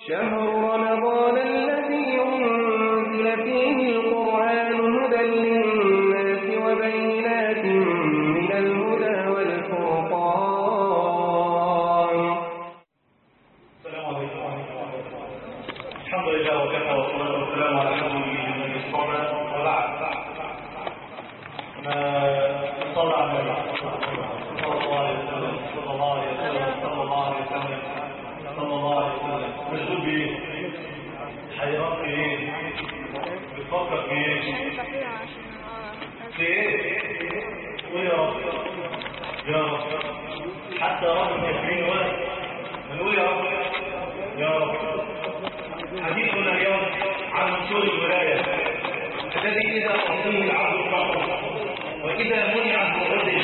شهر رمضان الذي أنزل فيه القرآن هدى للناس وبينات من الهدى والفرقان السلام عليكم الحمد لله وكفى والصلاة والسلام على نبيه الذي اصطفى وبعد ما صلى على النبي صلى الله عليه وسلم صلى الله عليه وسلم صلى الله عليه وسلم صلى الله عليه وسلم مشغول بايه؟ حيران في ايه؟ بتفكر في ايه؟ في ايه؟ قول يا رب يا رب حتى رب الكافرين ولا نقول يا رب يا رب حديثنا اليوم عن منشور الولاية الذي إذا أعطيه العبد الفقر وإذا منع الرجل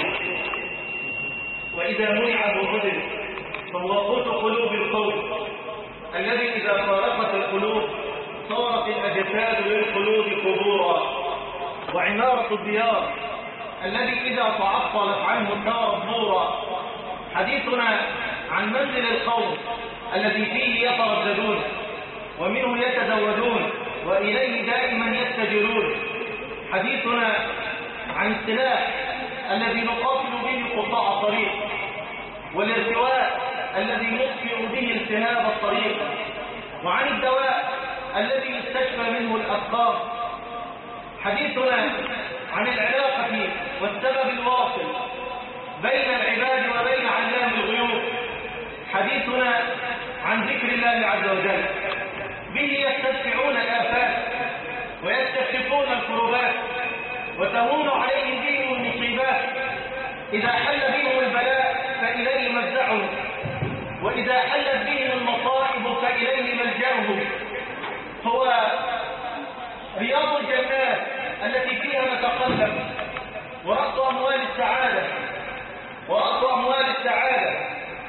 وإذا منع الرجل فهو قوت قلوب القوم الذي إذا فارقت القلوب صارت الأجساد للقلوب قبورا وعمارة الديار الذي إذا تعطلت عنه صارت نورا حديثنا عن منزل القوم الذي فيه يترددون ومنه يتزودون وإليه دائما يتجرون حديثنا عن السلاح الذي نقاتل به قطاع الطريق والارتواء الذي نطفئ به التهاب الطريق وعن الدواء الذي يستشفى منه الأفكار حديثنا عن العلاقة والسبب الواصل بين العباد وبين علام الغيوب حديثنا عن ذكر الله عز وجل به يستدفعون الآفات ويستكشفون الكروبات وتهون عليهم بهم المصيبات إذا حل بهم البلاء فإليه مفزعهم وإذا حلت بهم المصائب فإليه ملجأهم هو رياض الجنات التي فيها نتقلب ورأس أموال السعادة ورأس أموال السعادة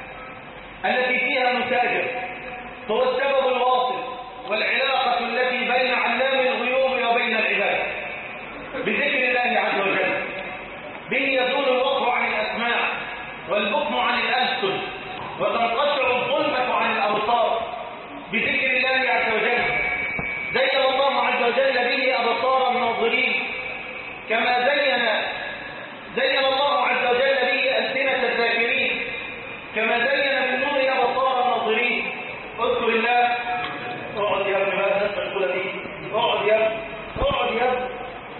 التي فيها نتاجر هو السبب الواصل والعلاقة التي بين علام الغيوب وبين العباد بذكر الله عز وجل به يزول الوقر عن الأسماع والبكم عن الألسن وتنقطع الظلمة عن الأبصار بذكر الله عز وجل زين الله عز وجل به أبصار الناظرين كما زين زين الله عز وجل به ألسنة الذاكرين كما زين من نور أبصار الناظرين اذكر الله اقعد يا ابن بقى الناس مشغولة دي اقعد يا ابن اقعد يا ابن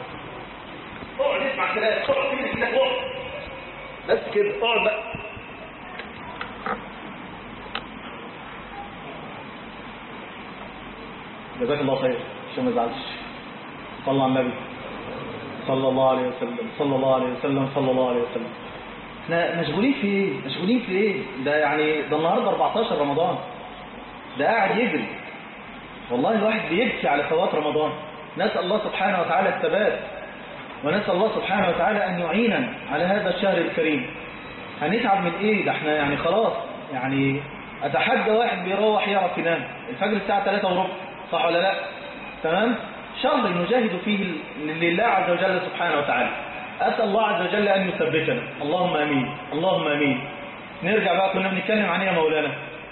اقعد اسمع كلام اقعد كده كده اقعد بس كده اقعد بقى جزاك الله خير عشان ما تزعلش صلى على النبي صلى الله عليه وسلم صلى الله عليه وسلم صلى الله عليه وسلم احنا مشغولين في ايه مشغولين في ايه ده يعني ده النهارده 14 رمضان ده قاعد يجري والله الواحد بيبكي على فوات رمضان نسأل الله سبحانه وتعالى الثبات ونسأل الله سبحانه وتعالى أن يعيننا على هذا الشهر الكريم هنتعب من ايه ده احنا يعني خلاص يعني اتحدى واحد بيروح يعرف ينام الفجر الساعة 3 وربع صح ولا لا تمام شهر نجاهد فيه لله عز وجل سبحانه وتعالى أسأل الله عز وجل أن يثبتنا اللهم أمين اللهم أمين نرجع بقى كنا بنتكلم عن ايه يا مولانا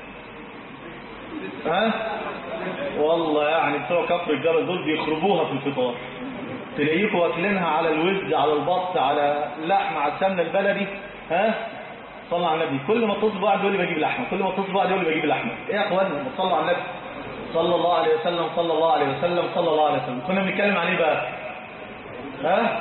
ها والله يعني بتوع كفر الجبل دول بيخربوها في الفطار تلاقيكم واكلينها على الوز على البط على اللحم على السمنه البلدي ها صلى على النبي كل ما اتصل واحد يقول لي بجيب لحمه كل ما اتصل واحد يقول لي بجيب لحمه ايه يا اخوانا صلوا على النبي صلى الله عليه وسلم صلى الله عليه وسلم صلى الله عليه وسلم كنا بنتكلم عن ايه بقى ها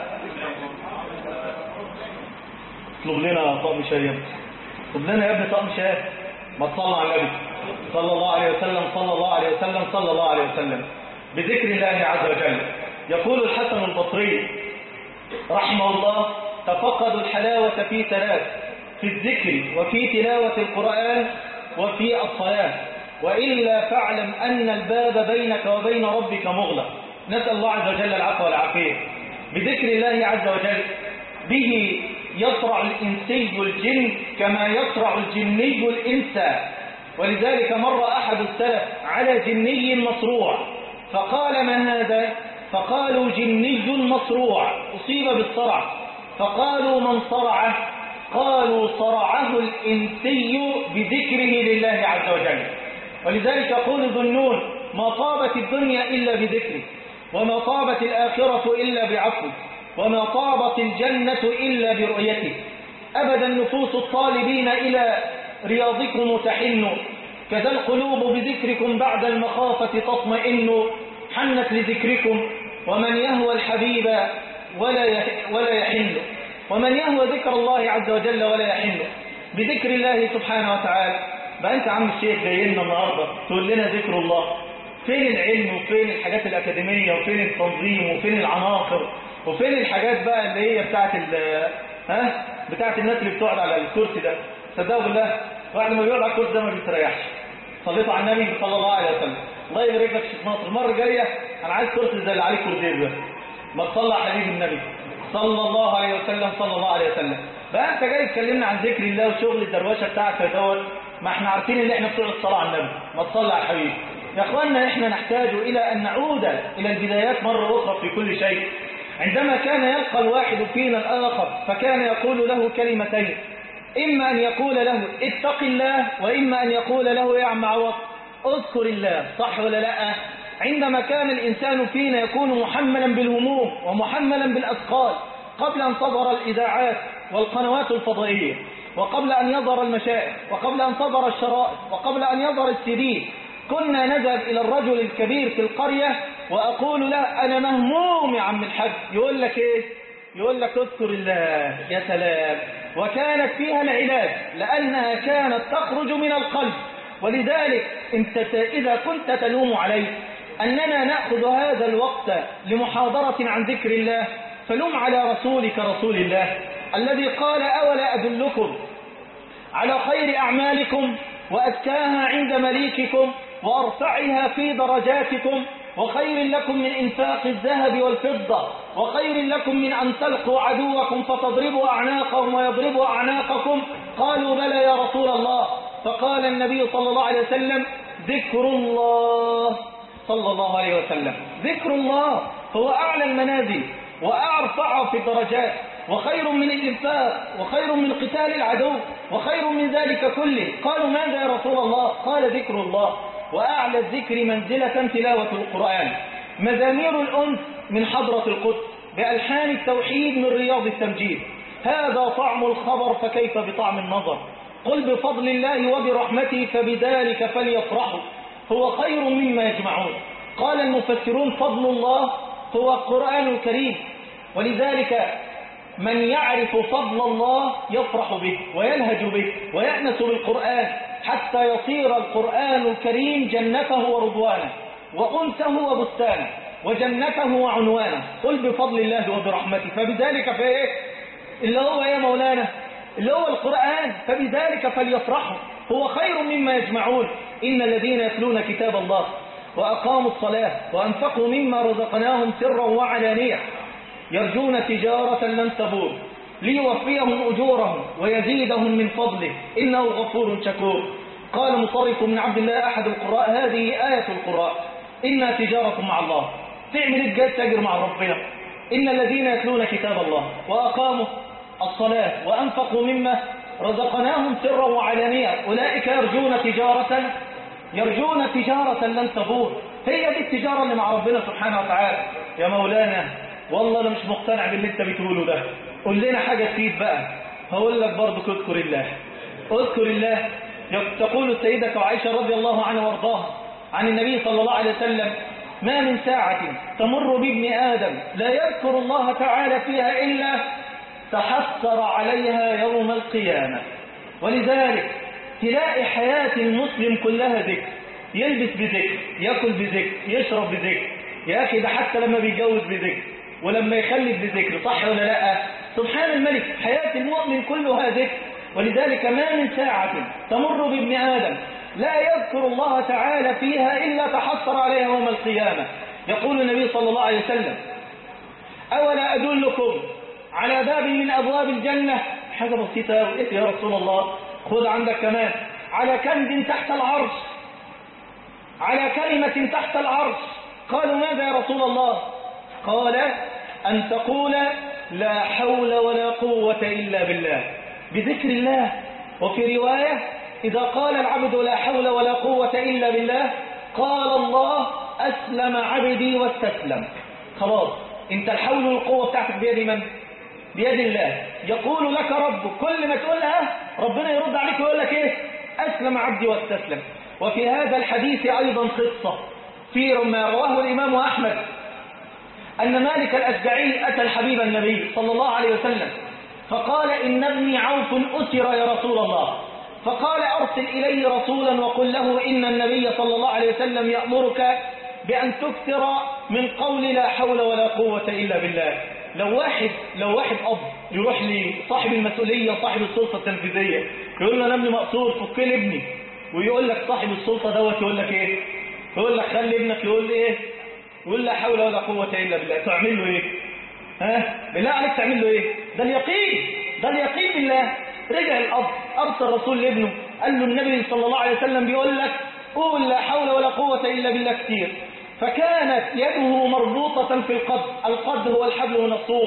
اطلب لنا طقم شاي اطلب لنا يا ابني طقم شاي ما تصلى على النبي صلى الله عليه وسلم صلى الله عليه وسلم صلى الله عليه وسلم بذكر الله عز وجل يقول الحسن البصري رحمه الله تفقدوا الحلاوة في ثلاث في الذكر وفي تلاوة القرآن وفي الصلاة وإلا فاعلم أن الباب بينك وبين ربك مغلق نسأل الله عز وجل العفو والعافية بذكر الله عز وجل به يصرع الإنسي الجن كما يصرع الجني الإنس ولذلك مر أحد السلف على جني مصروع فقال ما هذا فقالوا جني مصروع أصيب بالصرع فقالوا من صرعه قالوا صرعه الإنسي بذكره لله عز وجل ولذلك يقول ذنون ما طابت الدنيا إلا بذكره وما طابت الآخرة إلا بعفوه وما طابت الجنة إلا برؤيته أبدا نفوس الطالبين إلى رياضكم تحن كذا القلوب بذكركم بعد المخافة تطمئن حنت لذكركم ومن يهوى الحبيب ولا ولا يحن ومن يهوى ذكر الله عز وجل ولا يحن بذكر الله سبحانه وتعالى بقى انت عم الشيخ جاي لنا النهارده تقول لنا ذكر الله فين العلم وفين الحاجات الأكاديمية وفين التنظيم وفين العناصر وفين الحاجات بقى اللي هي بتاعت ها بتاعت الناس اللي بتقعد على الكرسي ده صدقوا بالله واحد ما بيقعد على الكرسي ده ما بيستريحش صليتوا على النبي صلى الله عليه وسلم الله يبارك لك شيخ ناصر المره الجايه انا عايز كرسي زي اللي عليه كرسي ده ما تصلى على حبيب النبي صلى الله عليه وسلم صلى الله عليه وسلم بقى انت جاي تكلمنا عن ذكر الله وشغل الدروشه بتاعك دوت ما احنا عارفين ان احنا بتوع الصلاه على النبي ما تصلى على الحبيب يا اخواننا احنا نحتاج الى ان نعود الى البدايات مره اخرى في كل شيء عندما كان يلقى الواحد فينا الاخر فكان يقول له كلمتين اما ان يقول له اتق الله واما ان يقول له يا عم عوض اذكر الله صح ولا لا عندما كان الانسان فينا يكون محملا بالهموم ومحملا بالاثقال قبل ان تظهر الاذاعات والقنوات الفضائيه وقبل أن يظهر المشائخ وقبل أن تظهر الشرائط وقبل أن يظهر السيدي كنا نذهب إلى الرجل الكبير في القرية وأقول له أنا مهموم يا عم الحاج يقول لك إيه يقول لك اذكر الله يا سلام وكانت فيها العلاج لأنها كانت تخرج من القلب ولذلك انت إذا كنت تلوم علي أننا نأخذ هذا الوقت لمحاضرة عن ذكر الله فلم على رسولك رسول الله الذي قال أولا أدلكم على خير أعمالكم وأزكاها عند مليككم وأرفعها في درجاتكم وخير لكم من إنفاق الذهب والفضة وخير لكم من أن تلقوا عدوكم فتضربوا أعناقهم ويضربوا أعناقكم قالوا بلى يا رسول الله فقال النبي صلى الله عليه وسلم ذكر الله صلى الله عليه وسلم ذكر الله هو أعلى المنازل وأرفع في الدرجات وخير من الإنفاق وخير من قتال العدو وخير من ذلك كله قالوا ماذا يا رسول الله قال ذكر الله وأعلى الذكر منزلة تلاوة القرآن مزامير الأنس من حضرة القدس بألحان التوحيد من رياض التمجيد هذا طعم الخبر فكيف بطعم النظر قل بفضل الله وبرحمته فبذلك فليفرحوا هو خير مما يجمعون قال المفسرون فضل الله هو القرآن الكريم ولذلك من يعرف فضل الله يفرح به ويلهج به ويأنس بالقرآن حتى يصير القرآن الكريم جنته ورضوانه وأنسه وبستانه وجنته وعنوانه قل بفضل الله وبرحمته فبذلك فإيه اللي هو يا مولانا اللي هو القرآن فبذلك فليفرحوا هو خير مما يجمعون إن الذين يتلون كتاب الله وأقاموا الصلاة وأنفقوا مما رزقناهم سرا وعلانية يرجون تجارة لن تبور ليوفيهم أجورهم ويزيدهم من فضله إنه غفور شكور قال مصرف من عبد الله أحد القراء هذه آية القراء إنها تجارة مع الله تعمل الجاد تجر مع ربنا إن الذين يتلون كتاب الله وأقاموا الصلاة وأنفقوا مما رزقناهم سرا وعلانية أولئك يرجون تجارة يرجون تجارة لن تبور هي دي التجارة اللي مع ربنا سبحانه وتعالى يا مولانا والله انا مش مقتنع باللي انت بتقوله ده قول لنا حاجة تفيد بقى هقول لك برضه اذكر الله اذكر الله تقول السيدة عائشة رضي الله عنها وارضاها عن النبي صلى الله عليه وسلم ما من ساعة تمر بابن آدم لا يذكر الله تعالى فيها إلا تحسر عليها يوم القيامة ولذلك تلاقي حياة المسلم كلها ذكر يلبس بذكر يأكل بذكر يشرب بذكر يا أخي ده حتى لما بيتجوز بذكر ولما يخلف بذكر صح ولا لا سبحان الملك حياة المؤمن كلها ذكر ولذلك ما من ساعة تمر بابن آدم لا يذكر الله تعالى فيها إلا تحصر عليها يوم القيامة يقول النبي صلى الله عليه وسلم أولا أدلكم على باب من أبواب الجنة حاجة بسيطة إيه يا رسول الله خذ عندك كمان على كنز تحت العرش على كلمة تحت العرش قالوا ماذا يا رسول الله قال أن تقول لا حول ولا قوة إلا بالله بذكر الله وفي رواية إذا قال العبد لا حول ولا قوة إلا بالله قال الله أسلم عبدي واستسلم خلاص انت الحول والقوة بتاعتك بيد من؟ بيد الله يقول لك رب كل ما تقولها ربنا يرد عليك ويقول لك ايه أسلم عبدي واستسلم وفي هذا الحديث أيضا قصة في ما رواه الإمام أحمد أن مالك الأشجعي أتى الحبيب النبي صلى الله عليه وسلم فقال إن ابني عوف أسر يا رسول الله فقال أرسل إليه رسولا وقل له إن النبي صلى الله عليه وسلم يأمرك بأن تكثر من قول لا حول ولا قوة إلا بالله لو واحد لو واحد أب يروح لصاحب المسؤولية صاحب السلطة التنفيذية يقول له أنا ابني مقصور فك لي ابني ويقول لك صاحب السلطة دوت يقول لك إيه يقول لك خلي ابنك يقول إيه يقول لا حول ولا قوة إلا بالله تعمل له إيه ها بالله عليك تعمل له إيه ده اليقين ده اليقين بالله رجع الأب أرسل رسول لابنه قال له النبي صلى الله عليه وسلم بيقول لك قول لا حول ولا قوة إلا بالله كتير فكانت يده مربوطة في القد القد هو الحبل من الصوف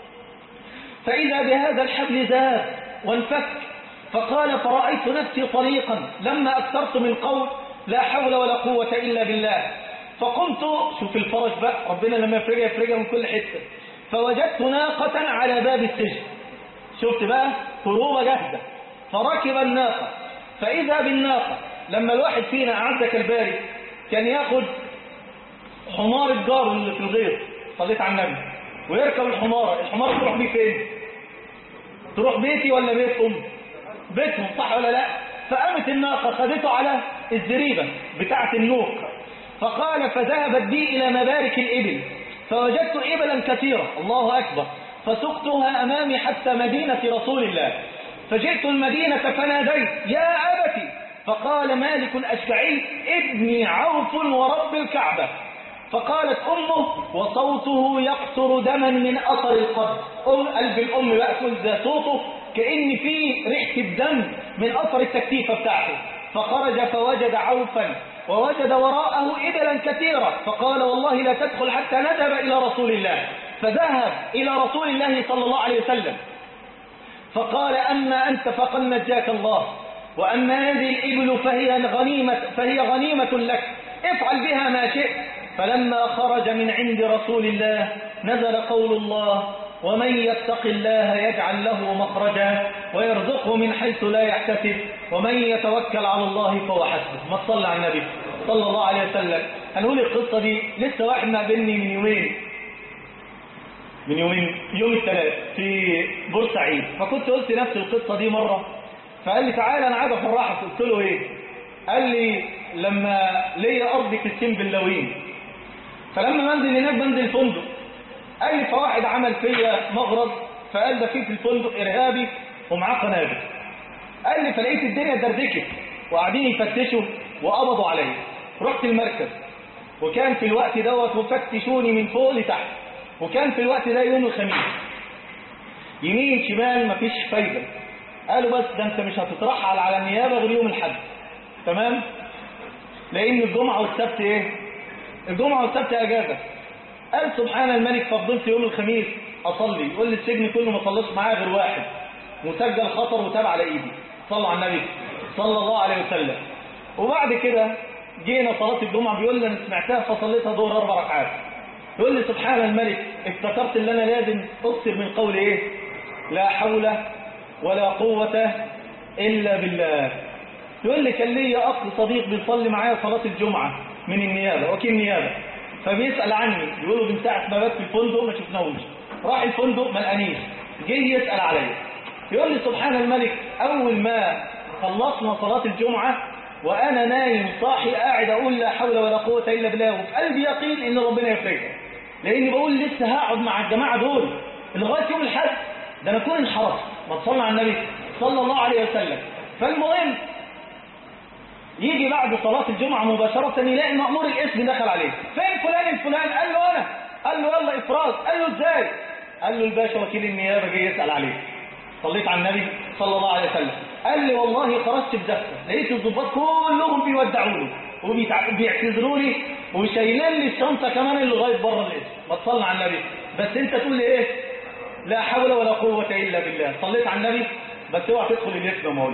فإذا بهذا الحبل زاد وانفك فقال فرأيت نفسي طليقا لما أكثرت من قول لا حول ولا قوة إلا بالله فقمت شوف الفرج بقى ربنا لما يفرجها يفرجها من كل حتة فوجدت ناقة على باب السجن شفت بقى هروبة جاهزة فركب الناقة فإذا بالناقة لما الواحد فينا أعدك الباري كان ياخد حمار الجار اللي في الغيط صليت على النبي ويركب الحمارة الحمارة تروح بيه فين تروح بيتي ولا بيت أم بيتهم صح ولا لا فقامت الناقة خدته على الزريبة بتاعة النوق فقال فذهبت بي إلى مبارك الإبل فوجدت إبلا كثيرة الله أكبر فسقتها أمامي حتى مدينة رسول الله فجئت المدينة فناديت يا أبتي فقال مالك الأشكعي ابني عوف ورب الكعبة فقالت أمه وصوته يقطر دما من أثر القبض أم قلب الأم بقى كل ذا صوته كأن فيه ريحة الدم من أثر التكتيفة بتاعته فخرج فوجد عوفا ووجد وراءه إبلا كثيرة فقال والله لا تدخل حتى نذهب إلى رسول الله فذهب إلى رسول الله صلى الله عليه وسلم فقال أما أنت فقد نجاك الله وأما هذه الإبل فهي غنيمة, فهي غنيمة لك افعل بها ما شئت فلما خرج من عند رسول الله نزل قول الله ومن يتق الله يجعل له مخرجا ويرزقه من حيث لا يحتسب ومن يتوكل على الله فهو حسبه ما تصلى على النبي صلى الله عليه وسلم هنقول القصة دي لسه واحد مقابلني من يومين من يومين يوم الثلاث في بورسعيد فكنت قلت نفس القصة دي مرة فقال لي تعالى انا عايز افرحك قلت له ايه قال لي لما ليا ارض في السنبلاوين فلما بنزل هناك بنزل فندق قال لي فواحد عمل فيا مغرض فقال ده في في الفندق ارهابي ومعاه قنابل قال لي فلقيت الدنيا دردكت وقاعدين يفتشوا وقبضوا عليا رحت المركز وكان في الوقت دوت وفتشوني من فوق لتحت وكان في الوقت ده يوم الخميس يمين شمال مفيش فايده قالوا بس ده انت مش هتترحل على النيابه غير يوم الاحد تمام لان الجمعه والسبت ايه الجمعه والسبت اجازه قال سبحان الملك فضلت يوم الخميس اصلي يقول لي السجن كله ما صليش معايا غير واحد مسجل خطر وتاب على ايدي صلى على النبي صلى الله عليه وسلم وبعد كده جينا صلاه الجمعه بيقول لي انا سمعتها فصليتها دور اربع ركعات يقول لي سبحان الملك افتكرت ان انا لازم اكثر من قول ايه لا حول ولا قوة إلا بالله يقول لي كان لي أخ صديق بيصلي معايا صلاة الجمعة من النيابة وكيل نيابة فبيسأل عني يقول له من ساعة ما بات في الفندق ما شفناهوش راح الفندق ما لقانيش جه يسأل عليا يقول لي سبحان الملك أول ما خلصنا صلاة الجمعة وأنا نايم صاحي قاعد أقول لا حول ولا قوة إلا بالله وفي قلبي يقين إن ربنا يفرجها لأني بقول لسه هقعد مع الجماعة دول لغاية يوم الحد ده أنا أكون انحرفت ما تصلى على النبي صلى الله عليه وسلم فالمهم يجي بعد صلاة الجمعة مباشرة يلاقي مأمور الاسم دخل عليه فين فلان الفلان قال له أنا قال له يلا إفراز قال له إزاي قال له الباشا وكيل النيابة جاي يسأل عليه صليت على النبي صلى الله عليه وسلم قال لي والله خرجت بزفة لقيت الضباط كلهم بيودعوا له وبيعتذروا لي وشايلين لي الشنطة كمان اللي لغاية بره الاسم ما تصلي على النبي بس انت تقول لي ايه لا حول ولا قوة إلا بالله صليت على النبي بس اوعى تدخل الاسم يا مولانا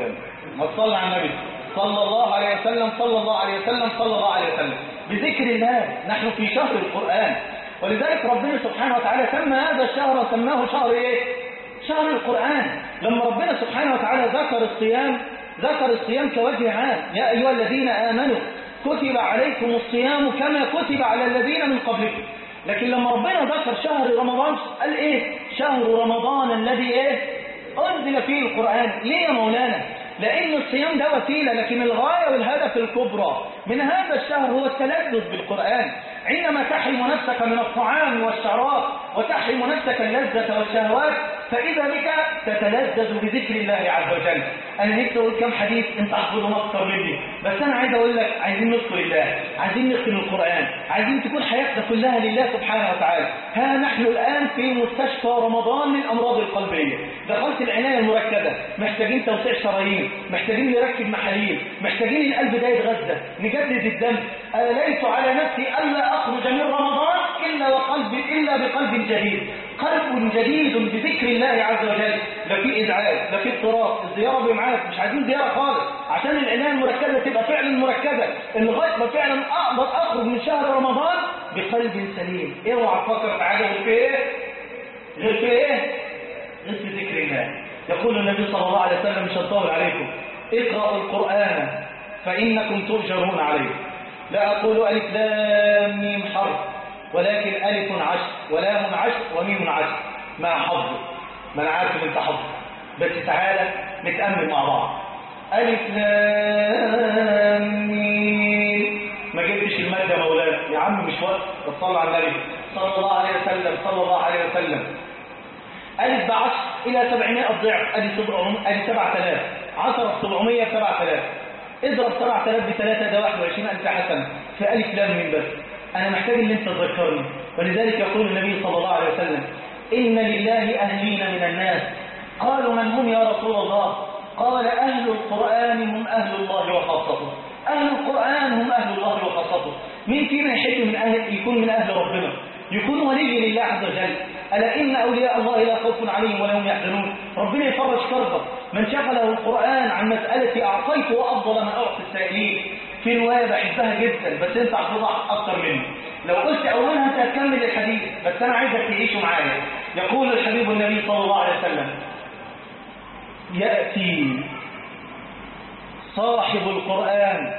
ما تصلى على النبي صلى الله عليه وسلم صلى الله عليه وسلم صلى الله عليه وسلم بذكر الله نحن في شهر القرآن ولذلك ربنا سبحانه وتعالى سمى هذا الشهر وسماه شهر ايه شهر القرآن لما ربنا سبحانه وتعالى ذكر الصيام ذكر الصيام كوجه عام يا أيها الذين آمنوا كتب عليكم الصيام كما كتب على الذين من قبلكم لكن لما ربنا ذكر شهر رمضان قال ايه شهر رمضان الذي ايه أنزل فيه القرآن ليه يا مولانا لأن الصيام ده وسيلة لكن الغاية والهدف الكبرى من هذا الشهر هو التلذذ بالقرآن عندما تحرم نفسك من الطعام والشراب وتحرم نفسك اللذة والشهوات فإذا بك تتلذذ بذكر الله عز وجل أنا نفسي أقول كم حديث أنت تحفظهم أكثر مني بس أنا عايز أقول لك عايزين نذكر الله عايزين نختم القرآن عايزين تكون حياتنا كلها لله سبحانه وتعالى ها نحن الآن في مستشفى رمضان للأمراض القلبية دخلت العناية المركزة محتاجين توسيع شرايين محتاجين نركب محاليل محتاجين القلب ده يتغذى نجدد الدم أليس على نفسي ألا أخرج من رمضان إلا وقلب إلا بقلب جديد قلب جديد بذكر الله عز وجل لا في إزعاج لا في اضطراب الزيارة بمعاد مش عايزين زيارة خالص عشان العناية المركزة تبقى فعلا مركزة لغاية ما فعلا أقدر أخرج من شهر رمضان بقلب سليم اوعى تفكر في حاجة غير في إيه؟ غير في إيه؟ غير في ذكر الله يقول النبي صلى الله عليه وسلم مش هطول عليكم اقرأوا القرآن فإنكم تؤجرون عليه لا أقول ألف لام ميم حرف ولكن ألف عشر ولام عشر وميم عشر مع حظ ما أنا عارف إن أنت حظ بس تعالى نتأمل مع بعض ألف لام ميم ما جبتش المادة يا مولانا يا عم مش وقت صلى على النبي صلى الله عليه وسلم صلى الله عليه وسلم ألف بعشر إلى 700 ضعف أدي 700 أدي 7000 10 700 7000 اضرب 7000 بثلاثة ده 21000 حسنة في ألف لام من بس أنا محتاج إن أنت تذكرني ولذلك يقول النبي صلى الله عليه وسلم إن لله أهلين من الناس قالوا من هم يا رسول الله قال أهل القرآن هم أهل الله وخاصته أهل القرآن هم أهل الله وخاصته مين فينا يحب من أهل يكون من أهل ربنا يكون ولي لله عز وجل ألا إن أولياء الله لا خوف عليهم ولا هم يحزنون ربنا يفرج كربك من شغله القرآن عن مسألة أعطيته أفضل من أعطي السائلين في رواية بحبها جدا بس أنت هتوضح أكتر مني لو قلت أولها أنت هتكمل الحديث بس أنا عايزك تعيشه معايا يقول الحبيب النبي صلى الله عليه وسلم يأتي صاحب القرآن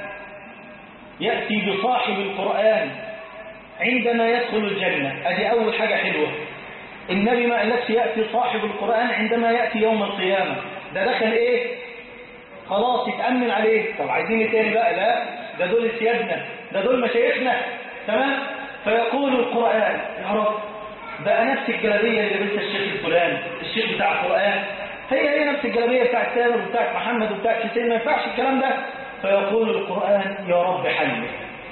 يأتي بصاحب القرآن عندما يدخل الجنة ادي أول حاجة حلوة النبي ما قالكش يأتي صاحب القرآن عندما يأتي يوم القيامة ده دخل ايه خلاص يتأمن عليه طب عايزين ايه تاني بقى لا ده دول سيادنا ده دول مشايخنا تمام فيقول القرآن يا رب بقى نفس الجلابية اللي لبسها الشيخ الفلان الشيخ بتاع القرآن هي هي نفس الجلابية بتاعت سامر وبتاعت محمد وبتاعت حسين ما ينفعش الكلام ده فيقول القرآن يا رب حلمه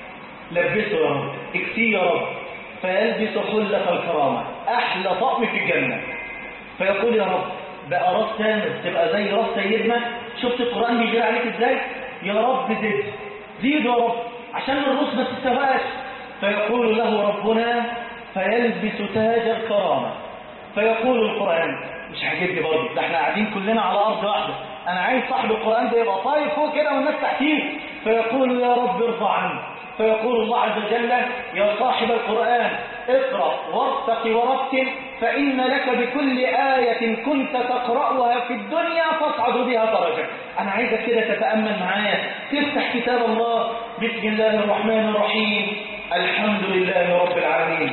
لبسه يا رب اكسيه يا رب فيلبس حلة الكرامة أحلى طقم في الجنة فيقول يا رب بقى راس تامر تبقى زي راس سيدنا شفت القرآن بيجري عليك ازاي يا رب زد زيد يا رب عشان الروس ما تستفاش فيقول له ربنا فيلبس تاج الكرامة فيقول القرآن مش عاجبني برضه ده احنا قاعدين كلنا على أرض واحدة أنا عايز صاحب القرآن ده يبقى طاير فوق كده والناس تحتيه فيقول يا رب ارضى عني فيقول الله عز وجل يا صاحب القرآن اقرأ وارتق ورتل فإن لك بكل آية كنت تقرأها في الدنيا تصعد بها درجة أنا عايزك كده تتأمل معايا تفتح كتاب الله بسم الله الرحمن الرحيم الحمد لله رب العالمين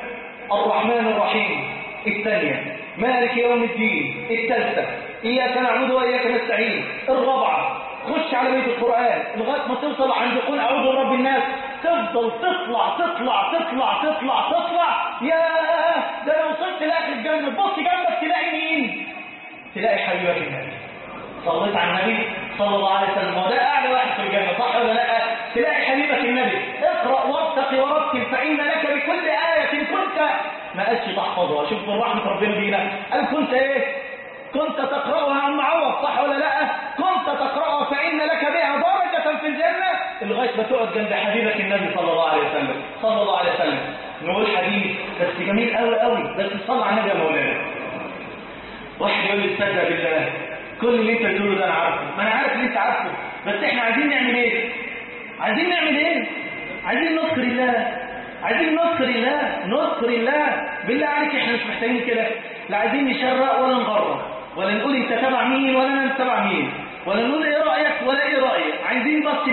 الرحمن الرحيم الثانية مالك يوم الدين الثالثة إياك نعبد وإياك نستعين الرابعة خش على بيت القرآن لغاية ما توصل عند قول أعوذ برب الناس تفضل تطلع تطلع تطلع تطلع تطلع يا ده لو وصلت لآخر الجنة بص جنبك تلاقي مين تلاقي حبيبك النبي صليت على النبي صلى الله عليه وسلم وده أعلى واحد في الجنة صح ولا لا تلاقي حبيبك النبي اقرأ وارتقي ورتل فإن لك بكل آية كنت ما قالش تحفظها شوف من رحمة ربنا بينا قال كنت ايه كنت تقرأها عن معوض صح ولا لا كنت تقرأها فإن لك بها درجة في الجنة لغاية ما تقعد جنب حبيبك النبي صلى الله عليه وسلم صلى الله عليه وسلم نقول حديث بس جميل قوي قوي بس تصلى على النبي يا مولانا واحد يقول لي استهزأ بالله كل اللي انت بتقوله ده انا عارفه ما انا عارف اللي انت عارفه بس احنا عايزين نعمل ايه عايزين نعمل ايه عايزين نذكر الله عايزين نذكر الله نذكر الله بالله عليك احنا مش محتاجين كده لا عايزين نشرق ولا نغرب ولا نقول انت تبع مين ولا انا تبع مين ولا نقول ايه رايك ولا ايه رايك عايزين بس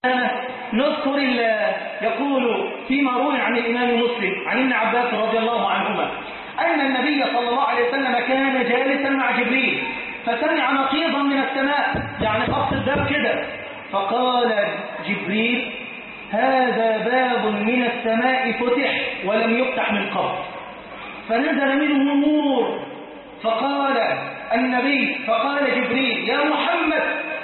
نذكر الله يقول فيما روي عن الامام مسلم عن ابن عباس رضي الله عنهما ان النبي صلى الله عليه وسلم كان جالسا مع جبريل فسمع نقيضا من السماء يعني خط الباب كده فقال جبريل هذا باب من السماء فتح ولم يفتح من قبل فنزل منه نور فقال النبي فقال جبريل يا محمد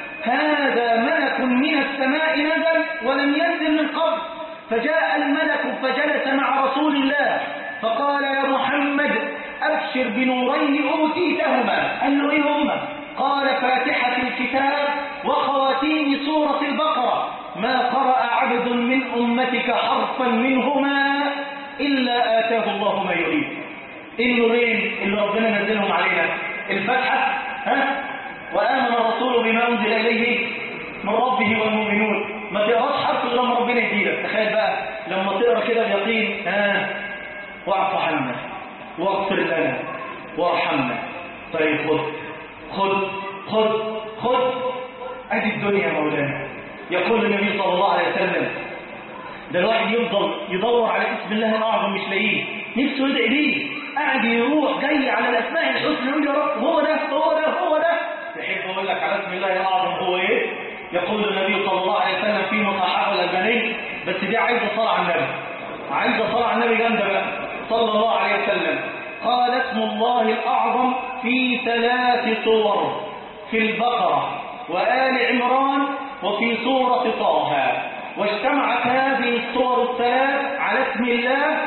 هذا ملك من السماء نزل ولم ينزل من قبل فجاء الملك فجلس مع رسول الله فقال يا محمد أبشر بنورين أوتيتهما قال له إيه هما قال فاتحة الكتاب وخواتيم سورة البقرة ما قرأ عبد من أمتك حرفا منهما إلا آتاه الله ما يريد النورين اللي ربنا نزلهم علينا الفتحة ها وآمن الرسول بما أنزل إليه من ربه والمؤمنون ما تقراش حرف إلا لما ربنا يديلك تخيل بقى لما تقرا كده بيقين ها واعف عنا واغفر لنا وارحمنا طيب خذ خذ خذ خذ ادي الدنيا مولانا يقول النبي صلى الله عليه وسلم ده الواحد يفضل يدور على اسم الله الاعظم مش لاقيه نفسه يدعي بيه قاعد يروح جاي على الاسماء الحسنى يقول يا رب هو ده هو ده هو ده تحب اقول لك على اسم الله الاعظم هو ايه يقول النبي صلى الله عليه وسلم في مصححه الالباني بس دي عايزه صلاه على النبي عايزه صلاه على النبي جامده بقى صلى الله عليه وسلم قال اسم الله الأعظم في ثلاث صور في البقرة وآل عمران وفي سورة طه واجتمعت هذه الصور الثلاث على اسم الله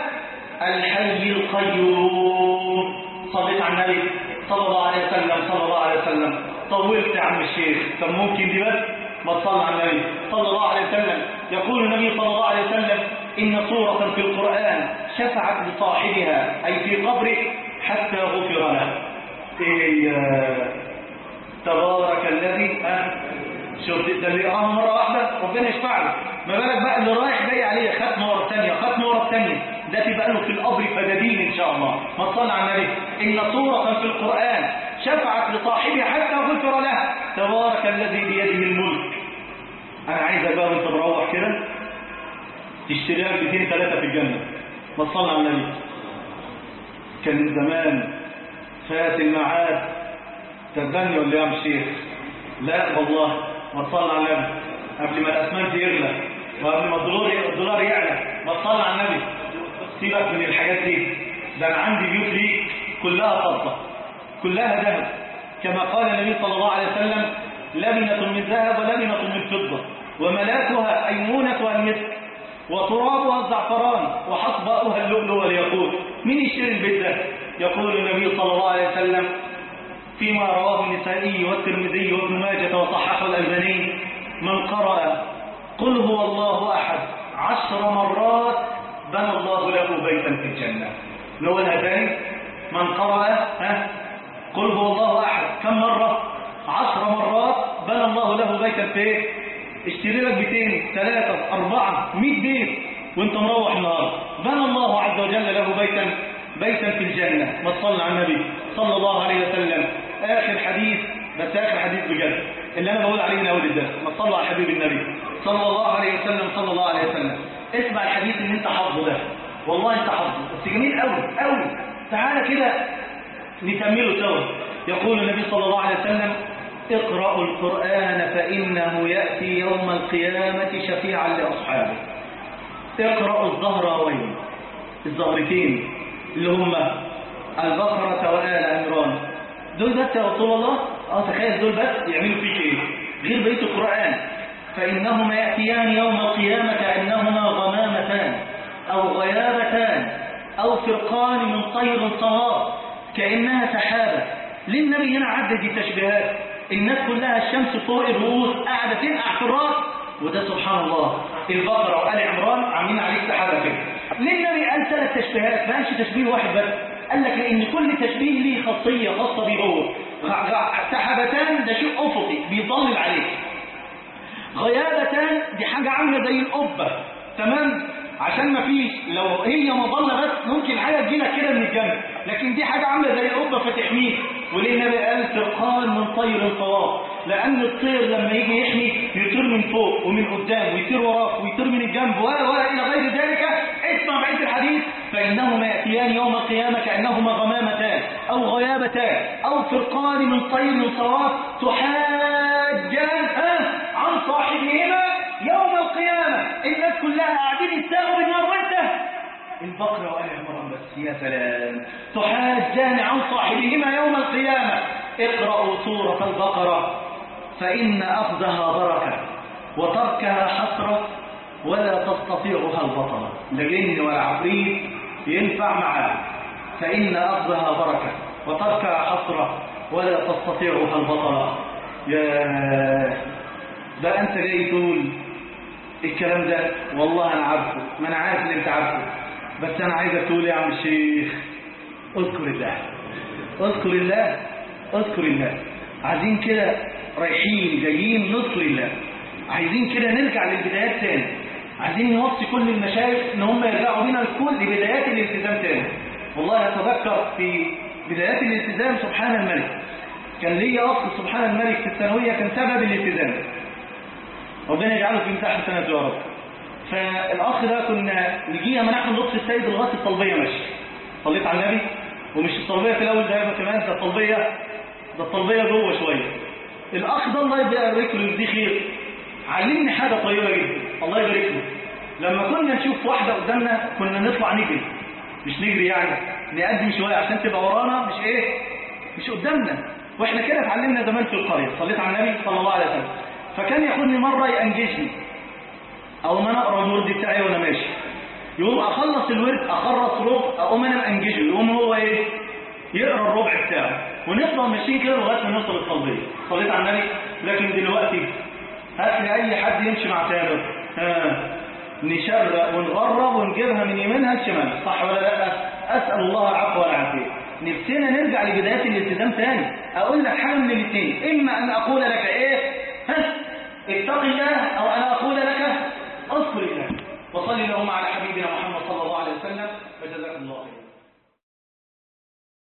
الحي القيوم صليت على النبي صلى الله عليه وسلم صلى الله عليه وسلم طولت يا عم الشيخ طب ممكن دي بس ما تصلى على النبي صلى الله عليه وسلم يقول النبي صلى الله عليه وسلم إن سورة في القرآن شفعت لصاحبها أي في قبره حتى غفر له إيه تبارك الذي ها شفت ده اللي يقراها مرة واحدة ربنا يشفع له ما بالك بقى اللي رايح جاي عليه ختمة ورا الثانية ختمة ورا الثانية ده تبقى له في القبر فدادين إن شاء الله ما تصلى على النبي إن سورة في القرآن شفعت لصاحبها حتى غفر له تبارك الذي بيده الملك أنا عايزك بقى وأنت مروح كده تشتري لك 200 3 في الجنة ما تصلى على النبي كان زمان فات الميعاد تبني ولا يا عم الشيخ لا والله ما تصلى على النبي قبل ما الاسمنت يغلى وقبل ما الدولار الدولار يعلى ما تصلى على النبي سيبك من الحاجات دي ده انا عندي بيوت ليك كلها فضه كلها ذهب كما قال النبي صلى الله عليه وسلم لبنه من ذهب ولبنه من فضه وملاكها ايمونه المسك وترابها الزعفران وحصباؤها اللؤلؤ والياقوت مين يشتري البيت ده يقول النبي صلى الله عليه وسلم فيما رواه النسائي والترمذي وابن ماجه وصححه الألباني من قرأ قل هو الله أحد عشر مرات بنى الله له بيتا في الجنة نقولها تاني من قرأ ها قل هو الله أحد كم مرة عشر مرات بنى الله له بيتا في ايه اشتري لك بيتين ثلاثة أربعة مئة بيت وانت مروح النهار بنى الله عز وجل له بيتا بيتا في الجنة ما تصلى على النبي صلى الله عليه وسلم آخر حديث بس آخر حديث بجد اللي أنا بقول عليه من أول الدرس ما تصلى على حبيب النبي صلى الله عليه وسلم صلى الله عليه وسلم اسمع الحديث اللي انت حافظه ده والله انت حافظه بس جميل قوي قوي تعالى كده نكمله سوا يقول النبي صلى الله عليه وسلم اقرأوا القرآن فإنه يأتي يوم القيامة شفيعا لأصحابه اقرأوا الزهراوين الزهرتين اللي هم البقرة وآل عمران دول بس يا رسول الله اه تخيل دول بس يعملوا فيك ايه غير بيت القرآن فإنهما يأتيان يوم القيامة كأنهما غمامتان أو غيابتان أو فرقان من طير صواب كأنها سحابة ليه النبي هنا عدد التشبيهات الناس كلها الشمس فوق الرؤوس قاعدة تنقع في الراس وده سبحان الله البقرة وآل عمران عاملين عليه سحابة كده ليه النبي قال ثلاث تشبيهات ما قالش تشبيه واحد بس قال لك لأن كل تشبيه ليه خاصية خاصة بيه هو غ- غ- سحابتان ده شيء افقي بيضلل عليك غيابتان دي حاجة عاملة زي القبة تمام عشان ما فيش لو هي مظلة بس ممكن حاجة تجيلك كده من الجنب لكن دي حاجة عاملة زي القبة فتحميك وليه النبي قال فرقان من طير صواب لأن الطير لما يجي يحمي يطير من فوق ومن قدام ويطير وراك ويطير من الجنب ولا ولا إلى غير ذلك اسمع بقية الحديث فإنهما يأتيان يوم القيامة كأنهما غمامتان أو غيابتان أو فرقان من طير صواب تحاجان ها عن صاحبهما يوم القيامة الناس كلها قاعدين يستاغوا بالنار وانت البقرة وآل عمران بس يا سلام تحاجان عن صاحبهما يوم القيامة اقرأوا سورة البقرة فإن أخذها بركة وتركها حسرة ولا تستطيعها البطلة لا جن ولا عفريت ينفع معاه فإن أخذها بركة وتركها حسرة ولا تستطيعها البطلة يا ده أنت جاي تقول الكلام ده والله أنا عارفه ما أنا عارف اللي أنت عارفه بس أنا عايزك تقول يا عم الشيخ اذكر الله اذكر الله اذكر الله عايزين كده رايحين جايين نذكر الله عايزين كده نرجع للبدايات تاني عايزين نوصي كل المشايخ ان هم يرجعوا بينا لكل لبدايات الالتزام تاني والله اتذكر في بدايات الالتزام سبحان الملك كان لي اخ سبحان الملك في الثانويه كان سبب الالتزام ربنا يجعله في مساحه سنه يا رب فالاخ ده كنا نجي اما نحن لطف السيد لغايه الطلبيه ماشي صليت على النبي ومش الطلبيه في الاول ده كمان ده الطلبيه ده الطلبيه جوه شويه الاخ ده الله يبارك له يجزيه خير علمني حاجه طيبه جدا الله يبارك له لما كنا نشوف واحده قدامنا كنا نطلع نجري مش نجري يعني نقدم شويه عشان تبقى ورانا مش ايه مش قدامنا واحنا كده اتعلمنا زمان في القريه صليت على النبي صلى الله عليه وسلم فكان ياخدني مره ينجشني او ما انا اقرا الورد بتاعي وانا ماشي يقوم اخلص الورد اخلص ربع اقوم انا انجشه يقوم هو ايه يقرا الربع بتاعه ونفضل ماشيين كده لغايه ما نوصل الطلبيه صليت على النبي لكن دلوقتي هات لي اي حد يمشي مع تامر ها نشرق ونغرب ونجيبها من يمينها لشمالها صح ولا لا اسال الله العفو والعافيه نفسنا نرجع لبدايات الالتزام تاني اقول لك حاجه من الاثنين اما ان اقول لك ايه ها اتق الله او انا اقول لك اذكر الله وصلي اللهم على حبيبنا محمد صلى الله عليه وسلم وجزاكم الله خيرا